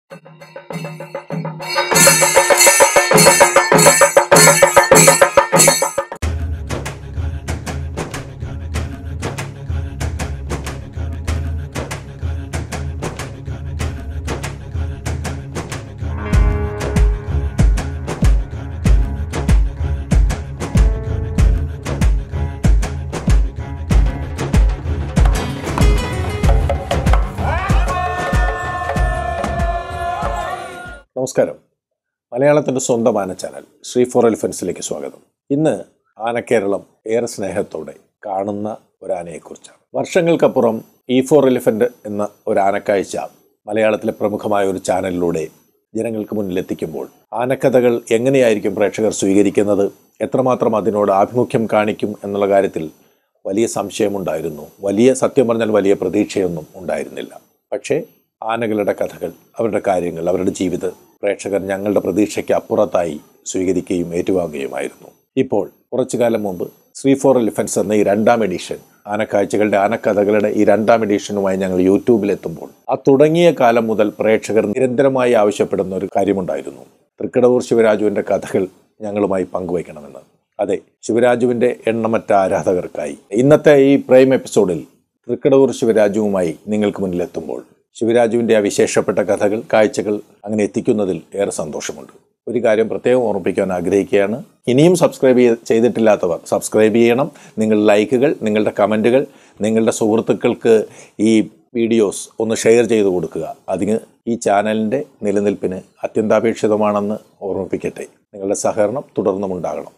നമസ്കാരം മലയാളത്തിൻ്റെ സ്വന്തം ആന ചാനൽ ശ്രീ ഫോർ എലിഫൻസിലേക്ക് സ്വാഗതം ഇന്ന് ആനക്കേരളം ഏറെ സ്നേഹത്തോടെ കാണുന്ന ഒരു ആനയെക്കുറിച്ചാണ് വർഷങ്ങൾക്കപ്പുറം ഇ ഫോർ എലിഫൻ്റ് എന്ന ഒരു ആനക്കാഴ്ച മലയാളത്തിലെ പ്രമുഖമായ ഒരു ചാനലിലൂടെ ജനങ്ങൾക്ക് മുന്നിൽ എത്തിക്കുമ്പോൾ ആനക്കഥകൾ എങ്ങനെയായിരിക്കും പ്രേക്ഷകർ സ്വീകരിക്കുന്നത് എത്രമാത്രം അതിനോട് ആഭിമുഖ്യം കാണിക്കും എന്നുള്ള കാര്യത്തിൽ വലിയ സംശയമുണ്ടായിരുന്നു വലിയ സത്യം പറഞ്ഞാൽ വലിയ പ്രതീക്ഷയൊന്നും ഉണ്ടായിരുന്നില്ല പക്ഷേ ആനകളുടെ കഥകൾ അവരുടെ കാര്യങ്ങൾ അവരുടെ ജീവിത പ്രേക്ഷകർ ഞങ്ങളുടെ പ്രതീക്ഷയ്ക്ക് അപ്പുറത്തായി സ്വീകരിക്കുകയും ഏറ്റുവാങ്ങുകയുമായിരുന്നു ഇപ്പോൾ കുറച്ചു കാലം മുമ്പ് ശ്രീ ഫോർ എലിഫൻസ് എന്ന ഈ രണ്ടാം എഡിഷൻ ആനക്കാഴ്ചകളുടെ ആനക്കഥകളുടെ ഈ രണ്ടാം എഡിഷനുമായി ഞങ്ങൾ യൂട്യൂബിലെത്തുമ്പോൾ ആ തുടങ്ങിയ കാലം മുതൽ പ്രേക്ഷകർ നിരന്തരമായി ആവശ്യപ്പെടുന്ന ഒരു കാര്യമുണ്ടായിരുന്നു തൃക്കടവൂർ ശിവരാജുവിൻ്റെ കഥകൾ ഞങ്ങളുമായി പങ്കുവയ്ക്കണമെന്ന് അതെ ശിവരാജുവിൻ്റെ എണ്ണമറ്റ ആരാധകർക്കായി ഇന്നത്തെ ഈ പ്രൈം എപ്പിസോഡിൽ തൃക്കടവൂർ ശിവരാജുവുമായി നിങ്ങൾക്ക് മുന്നിലെത്തുമ്പോൾ ശിവരാജുവിൻ്റെ ആ വിശേഷപ്പെട്ട കഥകൾ കാഴ്ചകൾ അങ്ങനെ എത്തിക്കുന്നതിൽ ഏറെ സന്തോഷമുണ്ട് ഒരു കാര്യം പ്രത്യേകം ഓർമ്മിപ്പിക്കാൻ ആഗ്രഹിക്കുകയാണ് ഇനിയും സബ്സ്ക്രൈബ് ചെയ്ത് ചെയ്തിട്ടില്ലാത്തവർ സബ്സ്ക്രൈബ് ചെയ്യണം നിങ്ങളുടെ ലൈക്കുകൾ നിങ്ങളുടെ കമൻറ്റുകൾ നിങ്ങളുടെ സുഹൃത്തുക്കൾക്ക് ഈ വീഡിയോസ് ഒന്ന് ഷെയർ ചെയ്ത് കൊടുക്കുക അതിന് ഈ ചാനലിൻ്റെ നിലനിൽപ്പിന് അത്യന്താപേക്ഷിതമാണെന്ന് ഓർമ്മിപ്പിക്കട്ടെ നിങ്ങളുടെ സഹകരണം തുടർന്നും ഉണ്ടാകണം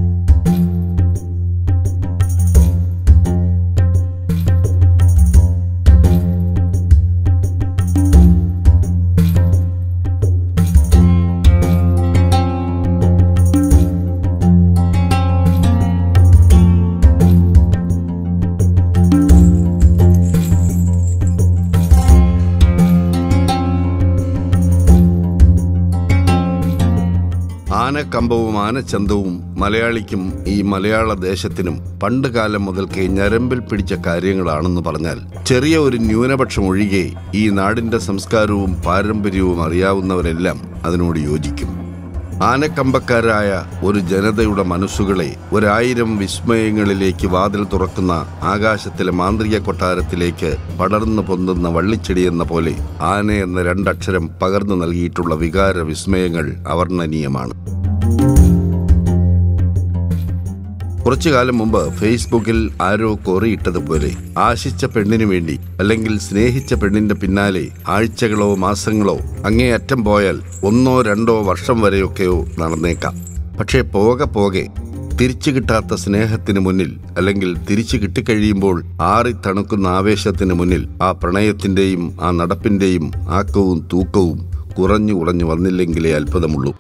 ആനക്കമ്പവും ആനച്ചന്തവും മലയാളിക്കും ഈ മലയാള ദേശത്തിനും പണ്ട് കാലം മുതൽക്കേ ഞരമ്പിൽ പിടിച്ച കാര്യങ്ങളാണെന്ന് പറഞ്ഞാൽ ചെറിയ ഒരു ന്യൂനപക്ഷം ഒഴികെ ഈ നാടിന്റെ സംസ്കാരവും പാരമ്പര്യവും അറിയാവുന്നവരെല്ലാം അതിനോട് യോജിക്കും ആനക്കമ്പക്കാരായ ഒരു ജനതയുടെ മനസ്സുകളെ ഒരായിരം വിസ്മയങ്ങളിലേക്ക് വാതിൽ തുറക്കുന്ന ആകാശത്തിലെ മാന്ത്രിക കൊട്ടാരത്തിലേക്ക് പടർന്നു പൊന്തുന്ന വള്ളിച്ചെടി എന്ന പോലെ ആന എന്ന രണ്ടക്ഷരം പകർന്നു നൽകിയിട്ടുള്ള വികാര വിസ്മയങ്ങൾ അവർണ്ണനീയമാണ് കുറച്ചു കാലം മുമ്പ് ഫേസ്ബുക്കിൽ ആരോ കോറിയിട്ടതുപോലെ ആശിച്ച പെണ്ണിനു വേണ്ടി അല്ലെങ്കിൽ സ്നേഹിച്ച പെണ്ണിന്റെ പിന്നാലെ ആഴ്ചകളോ മാസങ്ങളോ അങ്ങേയറ്റം പോയാൽ ഒന്നോ രണ്ടോ വർഷം വരെയൊക്കെയോ നടന്നേക്കാം പക്ഷേ പോകെ പോകെ തിരിച്ചു കിട്ടാത്ത സ്നേഹത്തിന് മുന്നിൽ അല്ലെങ്കിൽ തിരിച്ചു കിട്ടിക്കഴിയുമ്പോൾ ആറി തണുക്കുന്ന ആവേശത്തിന് മുന്നിൽ ആ പ്രണയത്തിന്റെയും ആ നടപ്പിന്റെയും ആക്കവും തൂക്കവും കുറഞ്ഞു കുറഞ്ഞു വന്നില്ലെങ്കിലേ അത്ഭുതമുള്ളൂ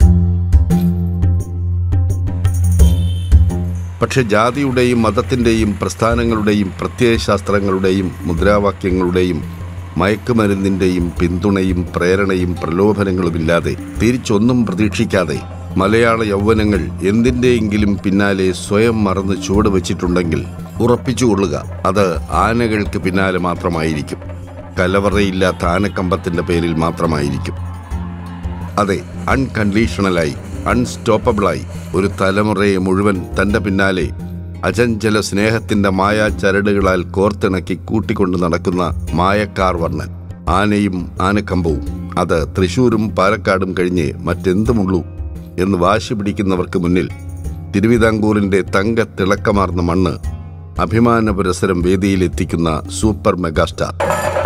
പക്ഷെ ജാതിയുടെയും മതത്തിൻ്റെയും പ്രസ്ഥാനങ്ങളുടെയും പ്രത്യയശാസ്ത്രങ്ങളുടെയും മുദ്രാവാക്യങ്ങളുടെയും മയക്കുമരുന്നിൻ്റെയും പിന്തുണയും പ്രേരണയും പ്രലോഭനങ്ങളുമില്ലാതെ തിരിച്ചൊന്നും പ്രതീക്ഷിക്കാതെ മലയാള യൗവനങ്ങൾ എന്തിൻ്റെയെങ്കിലും പിന്നാലെ സ്വയം മറന്ന് ചുവട് വച്ചിട്ടുണ്ടെങ്കിൽ ഉറപ്പിച്ചുകൊള്ളുക അത് ആനകൾക്ക് പിന്നാലെ മാത്രമായിരിക്കും കലവറയില്ലാത്ത ആനക്കമ്പത്തിൻ്റെ പേരിൽ മാത്രമായിരിക്കും അതെ അൺകണ്ടീഷണലായി അൺസ്റ്റോപ്പബിളായി ഒരു തലമുറയെ മുഴുവൻ തൻ്റെ പിന്നാലെ അചഞ്ചല സ്നേഹത്തിന്റെ മായാ ചരടുകളാൽ കോർത്തിണക്കി കൂട്ടിക്കൊണ്ട് നടക്കുന്ന മായക്കാർ വർണ്ണൻ ആനയും ആനക്കമ്പവും അത് തൃശൂരും പാലക്കാടും കഴിഞ്ഞ് മറ്റെന്തുമുള്ളൂ എന്ന് വാശി പിടിക്കുന്നവർക്ക് മുന്നിൽ തിരുവിതാംകൂറിന്റെ തങ്ക തിളക്കമാർന്ന മണ്ണ് അഭിമാന പുരസരം വേദിയിലെത്തിക്കുന്ന സൂപ്പർ മെഗാസ്റ്റാർ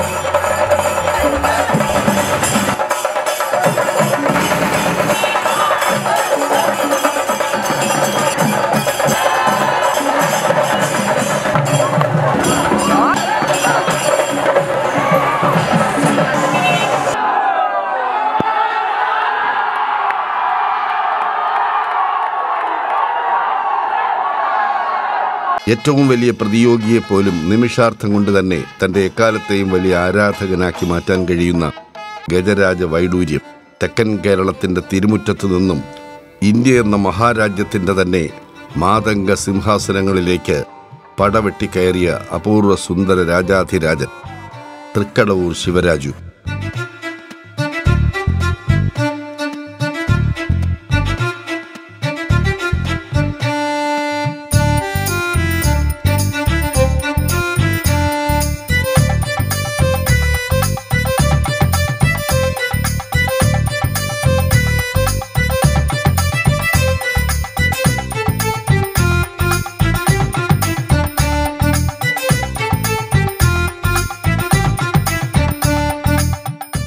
ഏറ്റവും വലിയ പ്രതിയോഗിയെ പോലും നിമിഷാർത്ഥം കൊണ്ട് തന്നെ തന്റെ എക്കാലത്തെയും വലിയ ആരാധകനാക്കി മാറ്റാൻ കഴിയുന്ന ഗജരാജ വൈഡൂര്യം തെക്കൻ കേരളത്തിന്റെ തിരുമുറ്റത്തു നിന്നും ഇന്ത്യ എന്ന മഹാരാജ്യത്തിന്റെ തന്നെ മാതംഗ സിംഹാസനങ്ങളിലേക്ക് പടവെട്ടിക്കയറിയ അപൂർവ സുന്ദര രാജാധിരാജൻ തൃക്കടവൂർ ശിവരാജു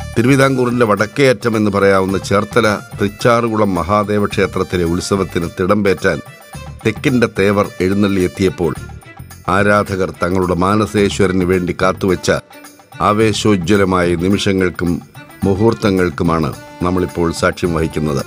തിരുവിതാംകൂറിന്റെ വടക്കേ അറ്റം എന്ന് പറയാവുന്ന ചേർത്തല തൃച്ചാറുകുളം മഹാദേവ ക്ഷേത്രത്തിലെ ഉത്സവത്തിന് തിടമ്പേറ്റാൻ തെക്കിന്റെ തേവർ എഴുന്നള്ളിയെത്തിയപ്പോൾ ആരാധകർ തങ്ങളുടെ മാനസേശ്വരന് വേണ്ടി കാത്തുവച്ച ആവേശോജ്വലമായ നിമിഷങ്ങൾക്കും മുഹൂർത്തങ്ങൾക്കുമാണ് നമ്മളിപ്പോൾ സാക്ഷ്യം വഹിക്കുന്നത്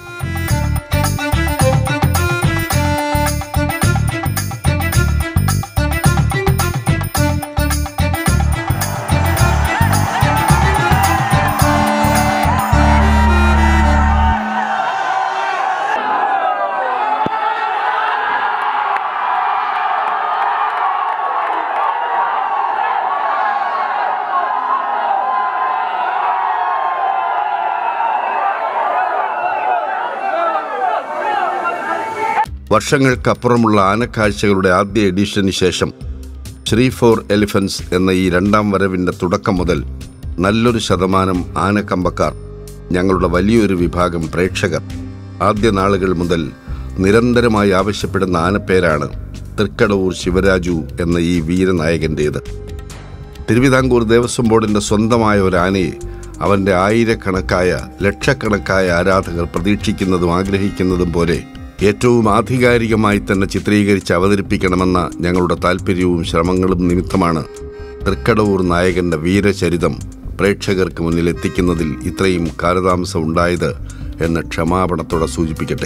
വർഷങ്ങൾക്കപ്പുറമുള്ള ആനക്കാഴ്ചകളുടെ ആദ്യ എഡിഷന് ശേഷം ശ്രീ ഫോർ എലിഫൻസ് എന്ന ഈ രണ്ടാം വരവിന്റെ തുടക്കം മുതൽ നല്ലൊരു ശതമാനം ആനക്കമ്പക്കാർ ഞങ്ങളുടെ വലിയൊരു വിഭാഗം പ്രേക്ഷകർ ആദ്യ നാളുകൾ മുതൽ നിരന്തരമായി ആവശ്യപ്പെടുന്ന ആനപ്പേരാണ് തൃക്കടവൂർ ശിവരാജു എന്ന ഈ വീരനായകൻ്റേത് തിരുവിതാംകൂർ ദേവസ്വം ബോർഡിന്റെ സ്വന്തമായ ഒരു ആനയെ അവന്റെ ആയിരക്കണക്കായ ലക്ഷക്കണക്കായ ആരാധകർ പ്രതീക്ഷിക്കുന്നതും ആഗ്രഹിക്കുന്നതും പോലെ ഏറ്റവും ആധികാരികമായി തന്നെ ചിത്രീകരിച്ച് അവതരിപ്പിക്കണമെന്ന ഞങ്ങളുടെ താല്പര്യവും ശ്രമങ്ങളും നിമിത്തമാണ് തൃക്കടവൂർ നായകന്റെ വീരചരിതം പ്രേക്ഷകർക്ക് മുന്നിൽ എത്തിക്കുന്നതിൽ ഇത്രയും കാലതാമസം ഉണ്ടായത് എന്ന് ക്ഷമാപണത്തോടെ സൂചിപ്പിക്കട്ടെ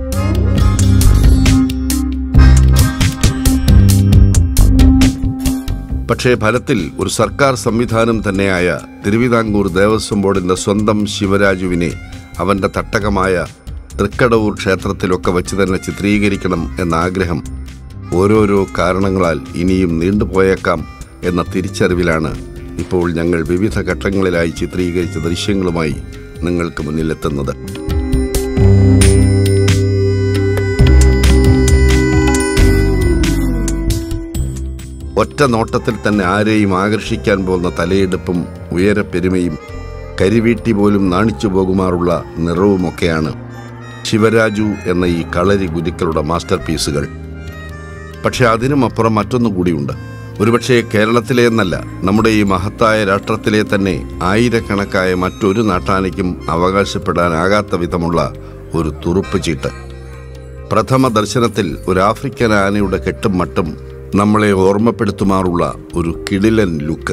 പക്ഷേ ഫലത്തിൽ ഒരു സർക്കാർ സംവിധാനം തന്നെയായ തിരുവിതാംകൂർ ദേവസ്വം ബോർഡിന്റെ സ്വന്തം ശിവരാജുവിനെ അവന്റെ തട്ടകമായ തൃക്കടവൂർ ക്ഷേത്രത്തിലൊക്കെ വെച്ച് തന്നെ ചിത്രീകരിക്കണം എന്ന ആഗ്രഹം ഓരോരോ കാരണങ്ങളാൽ ഇനിയും നീണ്ടുപോയേക്കാം എന്ന തിരിച്ചറിവിലാണ് ഇപ്പോൾ ഞങ്ങൾ വിവിധ ഘട്ടങ്ങളിലായി ചിത്രീകരിച്ച ദൃശ്യങ്ങളുമായി നിങ്ങൾക്ക് മുന്നിലെത്തുന്നത് ഒറ്റ നോട്ടത്തിൽ തന്നെ ആരെയും ആകർഷിക്കാൻ പോകുന്ന തലയെടുപ്പും ഉയരപ്പെരുമയും കരിവീട്ടി പോലും നാണിച്ചു പോകുമാറുള്ള നിറവുമൊക്കെയാണ് ശിവരാജു എന്ന ഈ കളരി ഗുരുക്കളുടെ മാസ്റ്റർ പീസുകൾ പക്ഷെ അതിനും അപ്പുറം മറ്റൊന്നു കൂടിയുണ്ട് ഒരുപക്ഷെ കേരളത്തിലെ എന്നല്ല നമ്മുടെ ഈ മഹത്തായ രാഷ്ട്രത്തിലെ തന്നെ ആയിരക്കണക്കായ മറ്റൊരു നാട്ടാനയ്ക്കും അവകാശപ്പെടാനാകാത്ത വിധമുള്ള ഒരു തുറുപ്പ് ചീട്ട് പ്രഥമ ദർശനത്തിൽ ഒരു ആഫ്രിക്കൻ ആനയുടെ കെട്ടും മട്ടും നമ്മളെ ഓർമ്മപ്പെടുത്തുമാറുള്ള ഒരു കിടിലൻ ലുക്ക്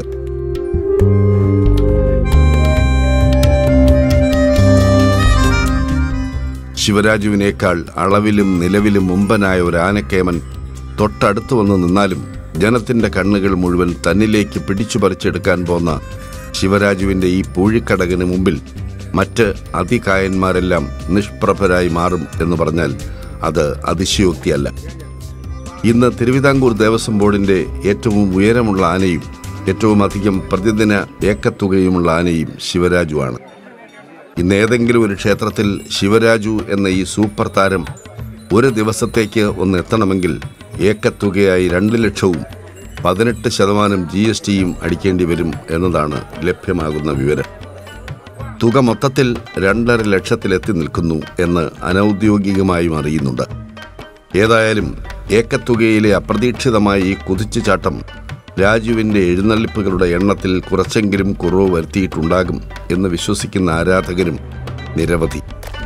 ശിവരാജുവിനേക്കാൾ അളവിലും നിലവിലും മുമ്പനായ ഒരു ആനക്കേമൻ തൊട്ടടുത്ത് വന്ന് നിന്നാലും ജനത്തിന്റെ കണ്ണുകൾ മുഴുവൻ തന്നിലേക്ക് പിടിച്ചു പറിച്ചെടുക്കാൻ പോന്ന ശിവരാജുവിന്റെ ഈ പൂഴിക്കടകിന് മുമ്പിൽ മറ്റ് അതികായന്മാരെല്ലാം നിഷ്പ്രഭരായി മാറും എന്ന് പറഞ്ഞാൽ അത് അതിശയോക്തിയല്ല ഇന്ന് തിരുവിതാംകൂർ ദേവസ്വം ബോർഡിന്റെ ഏറ്റവും ഉയരമുള്ള ആനയും ഏറ്റവും അധികം പ്രതിദിന ഏക്കത്തുകയുമുള്ള ആനയും ശിവരാജുവാണ് ഇന്ന് ഏതെങ്കിലും ഒരു ക്ഷേത്രത്തിൽ ശിവരാജു എന്ന ഈ സൂപ്പർ താരം ഒരു ദിവസത്തേക്ക് ഒന്ന് എത്തണമെങ്കിൽ ഏക്കത്തുകയായി രണ്ട് ലക്ഷവും പതിനെട്ട് ശതമാനം ജി എസ് ടിയും അടിക്കേണ്ടി വരും എന്നതാണ് ലഭ്യമാകുന്ന വിവരം തുക മൊത്തത്തിൽ രണ്ടര ലക്ഷത്തിലെത്തി നിൽക്കുന്നു എന്ന് അനൗദ്യോഗികമായും അറിയുന്നുണ്ട് ഏതായാലും ഏക്കത്തുകയിലെ അപ്രതീക്ഷിതമായ ഈ കുതിച്ചുചാട്ടം രാജുവിൻ്റെ എഴുന്നള്ളിപ്പുകളുടെ എണ്ണത്തിൽ കുറച്ചെങ്കിലും കുറവ് വരുത്തിയിട്ടുണ്ടാകും എന്ന് വിശ്വസിക്കുന്ന ആരാധകരും നിരവധി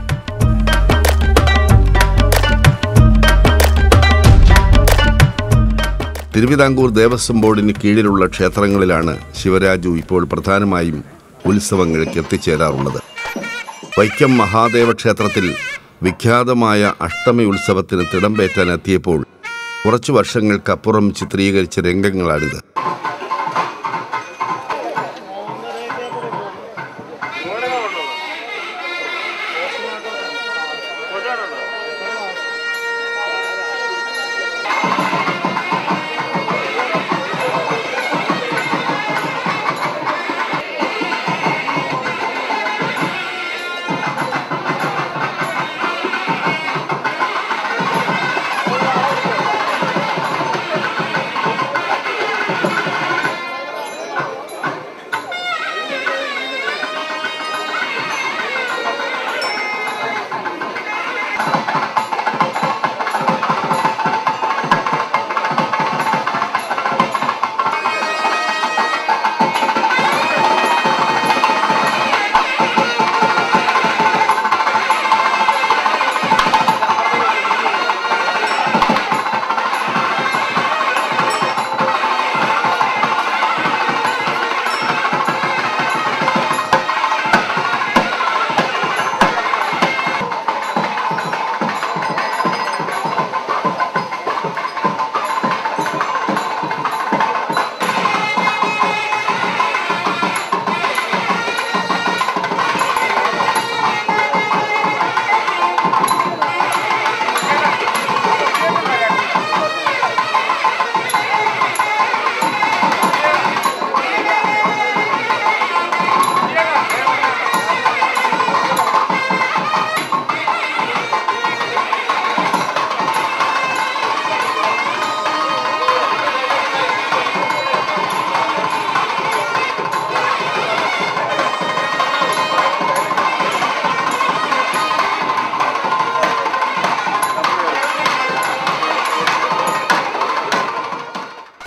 തിരുവിതാംകൂർ ദേവസ്വം ബോർഡിന് കീഴിലുള്ള ക്ഷേത്രങ്ങളിലാണ് ശിവരാജു ഇപ്പോൾ പ്രധാനമായും ഉത്സവങ്ങൾക്ക് എത്തിച്ചേരാറുള്ളത് വൈക്കം മഹാദേവ ക്ഷേത്രത്തിൽ വിഖ്യാതമായ അഷ്ടമി ഉത്സവത്തിന് തിടമ്പേറ്റാൻ എത്തിയപ്പോൾ കുറച്ചു വർഷങ്ങൾക്കപ്പുറം ചിത്രീകരിച്ച രംഗങ്ങളാണിത്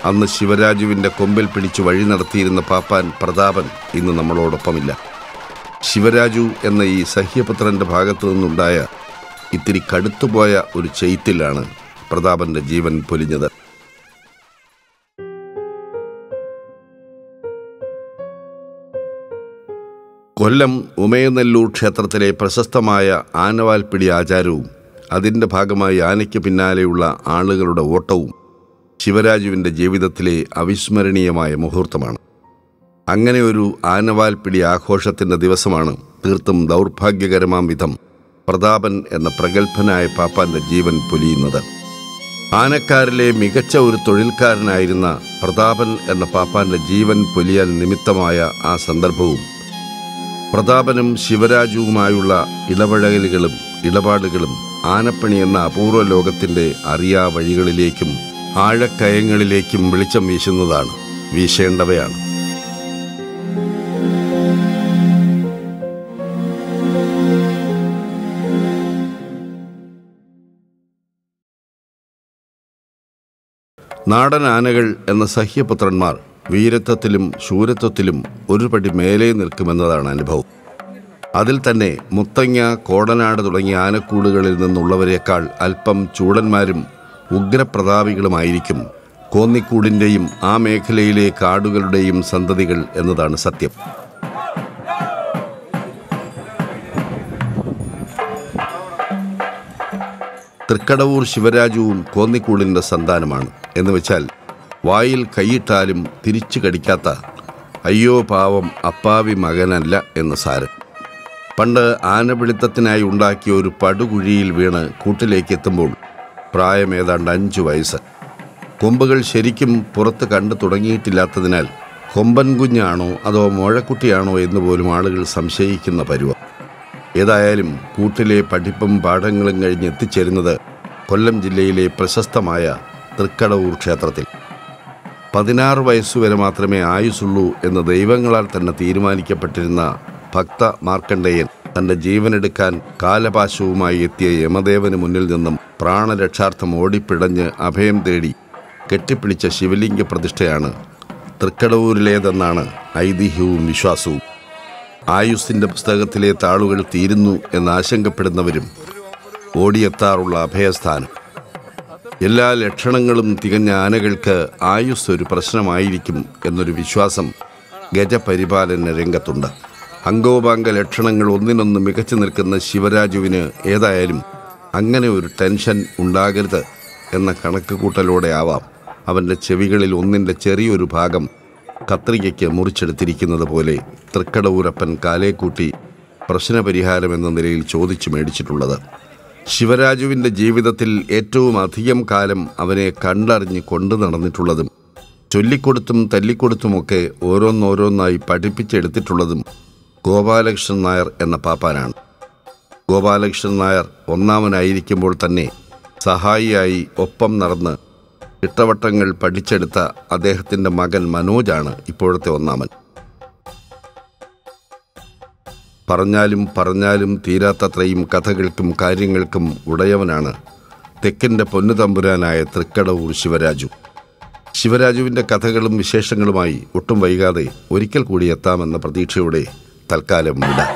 അന്ന് ശിവരാജുവിൻ്റെ കൊമ്പിൽ പിടിച്ച് വഴി നടത്തിയിരുന്ന പാപ്പാൻ പ്രതാപൻ ഇന്ന് നമ്മളോടൊപ്പമില്ല ശിവരാജു എന്ന ഈ സഹ്യപുത്രൻ്റെ ഭാഗത്തു നിന്നുണ്ടായ ഇത്തിരി കടുത്തുപോയ ഒരു ചെയ്ത്തിലാണ് പ്രതാപൻ്റെ ജീവൻ പൊലിഞ്ഞത് കൊല്ലം ഉമയനെല്ലൂർ ക്ഷേത്രത്തിലെ പ്രശസ്തമായ ആനവാൽപ്പിടി ആചാരവും അതിൻ്റെ ഭാഗമായി ആനയ്ക്ക് പിന്നാലെയുള്ള ആളുകളുടെ ഓട്ടവും ശിവരാജുവിൻ്റെ ജീവിതത്തിലെ അവിസ്മരണീയമായ മുഹൂർത്തമാണ് അങ്ങനെ ഒരു ആനവാൽപ്പിടി ആഘോഷത്തിൻ്റെ ദിവസമാണ് തീർത്തും ദൗർഭാഗ്യകരമാം വിധം പ്രതാപൻ എന്ന പ്രഗത്ഭനായ പാപ്പാൻ്റെ ജീവൻ പൊലിയുന്നത് ആനക്കാരിലെ മികച്ച ഒരു തൊഴിൽക്കാരനായിരുന്ന പ്രതാപൻ എന്ന പാപ്പാൻ്റെ ജീവൻ പൊലിയാൻ നിമിത്തമായ ആ സന്ദർഭവും പ്രതാപനും ശിവരാജുവുമായുള്ള ഇടപഴകലുകളും ഇടപാടുകളും ആനപ്പണി എന്ന അപൂർവ ലോകത്തിൻ്റെ അറിയാ വഴികളിലേക്കും ആഴക്കയങ്ങളിലേക്കും വെളിച്ചം വീശുന്നതാണ് വീശേണ്ടവയാണ് നാടൻ ആനകൾ എന്ന സഹ്യപുത്രന്മാർ വീരത്വത്തിലും ശൂരത്വത്തിലും ഒരു പടി മേലെ നിൽക്കുമെന്നതാണ് അനുഭവം അതിൽ തന്നെ മുത്തങ്ങ കോടനാട് തുടങ്ങിയ ആനക്കൂടുകളിൽ നിന്നുള്ളവരെക്കാൾ അല്പം ചൂടന്മാരും ഉഗ്രപ്രതാപികളുമായിരിക്കും കോന്നിക്കൂടിൻ്റെയും ആ മേഖലയിലെ കാടുകളുടെയും സന്തതികൾ എന്നതാണ് സത്യം തൃക്കടവൂർ ശിവരാജുവും കോന്നിക്കൂടിൻ്റെ സന്താനമാണ് എന്ന് വെച്ചാൽ വായിൽ കൈയിട്ടാലും തിരിച്ചു കടിക്കാത്ത അയ്യോ പാവം അപ്പാവി മകനല്ല എന്ന് സാരം പണ്ട് ആനപിടുത്തത്തിനായി ഉണ്ടാക്കിയ ഒരു പടുകുഴിയിൽ വീണ് കൂട്ടിലേക്ക് എത്തുമ്പോൾ പ്രായം ഏതാണ്ട് അഞ്ചു വയസ്സ് കൊമ്പുകൾ ശരിക്കും പുറത്ത് കണ്ടു തുടങ്ങിയിട്ടില്ലാത്തതിനാൽ കൊമ്പൻ കുഞ്ഞാണോ അതോ മോഴക്കുട്ടിയാണോ എന്ന് പോലും ആളുകൾ സംശയിക്കുന്ന പരുവം ഏതായാലും കൂട്ടിലെ പഠിപ്പും പാഠങ്ങളും കഴിഞ്ഞ് എത്തിച്ചേരുന്നത് കൊല്ലം ജില്ലയിലെ പ്രശസ്തമായ തൃക്കടവൂർ ക്ഷേത്രത്തിൽ പതിനാറ് വയസ്സുവരെ മാത്രമേ ആയുസുള്ളൂ എന്ന് ദൈവങ്ങളാൽ തന്നെ തീരുമാനിക്കപ്പെട്ടിരുന്ന ഭക്ത മാർക്കണ്ഡേയൻ തൻ്റെ ജീവനെടുക്കാൻ കാലപാശവുമായി എത്തിയ യമദേവന് മുന്നിൽ നിന്നും പ്രാണരക്ഷാർത്ഥം ഓടിപ്പിടഞ്ഞ് അഭയം തേടി കെട്ടിപ്പിടിച്ച ശിവലിംഗ പ്രതിഷ്ഠയാണ് തൃക്കടവൂരിലേതെന്നാണ് ഐതിഹ്യവും വിശ്വാസവും ആയുസ്സിൻ്റെ പുസ്തകത്തിലെ താളുകൾ തീരുന്നു എന്ന് ആശങ്കപ്പെടുന്നവരും ഓടിയെത്താറുള്ള അഭയസ്ഥാനം എല്ലാ ലക്ഷണങ്ങളും തികഞ്ഞ ആനകൾക്ക് ആയുസ് ഒരു പ്രശ്നമായിരിക്കും എന്നൊരു വിശ്വാസം ഗജപരിപാലന രംഗത്തുണ്ട് അംഗോപാംഗ ലക്ഷണങ്ങൾ ഒന്നിനൊന്ന് മികച്ചു നിൽക്കുന്ന ശിവരാജുവിന് ഏതായാലും അങ്ങനെ ഒരു ടെൻഷൻ ഉണ്ടാകരുത് എന്ന കണക്ക് കൂട്ടലോടെ ആവാം അവൻ്റെ ചെവികളിൽ ഒന്നിൻ്റെ ചെറിയൊരു ഭാഗം കത്രികയ്ക്ക് മുറിച്ചെടുത്തിരിക്കുന്നത് പോലെ തൃക്കടവൂരപ്പൻ കാലേക്കൂട്ടി പ്രശ്നപരിഹാരം എന്ന നിലയിൽ ചോദിച്ചു മേടിച്ചിട്ടുള്ളത് ശിവരാജുവിൻ്റെ ജീവിതത്തിൽ ഏറ്റവും അധികം കാലം അവനെ കണ്ടറിഞ്ഞ് കൊണ്ടു നടന്നിട്ടുള്ളതും ചൊല്ലിക്കൊടുത്തും തല്ലിക്കൊടുത്തുമൊക്കെ ഓരോന്നോരോന്നായി പഠിപ്പിച്ചെടുത്തിട്ടുള്ളതും ഗോപാലകൃഷ്ണൻ നായർ എന്ന പാപ്പാനാണ് ഗോപാലകൃഷ്ണൻ നായർ ഒന്നാമനായിരിക്കുമ്പോൾ തന്നെ സഹായിയായി ഒപ്പം നടന്ന് ഇട്ടവട്ടങ്ങൾ പഠിച്ചെടുത്ത അദ്ദേഹത്തിൻ്റെ മകൻ മനോജാണ് ഇപ്പോഴത്തെ ഒന്നാമൻ പറഞ്ഞാലും പറഞ്ഞാലും തീരാത്തത്രയും കഥകൾക്കും കാര്യങ്ങൾക്കും ഉടയവനാണ് തെക്കിൻ്റെ പൊന്നുതമ്പുരാനായ തൃക്കടവൂർ ശിവരാജു ശിവരാജുവിൻ്റെ കഥകളും വിശേഷങ്ങളുമായി ഒട്ടും വൈകാതെ ഒരിക്കൽ കൂടി എത്താമെന്ന പ്രതീക്ഷയോടെ തൽക്കാലം വിടാം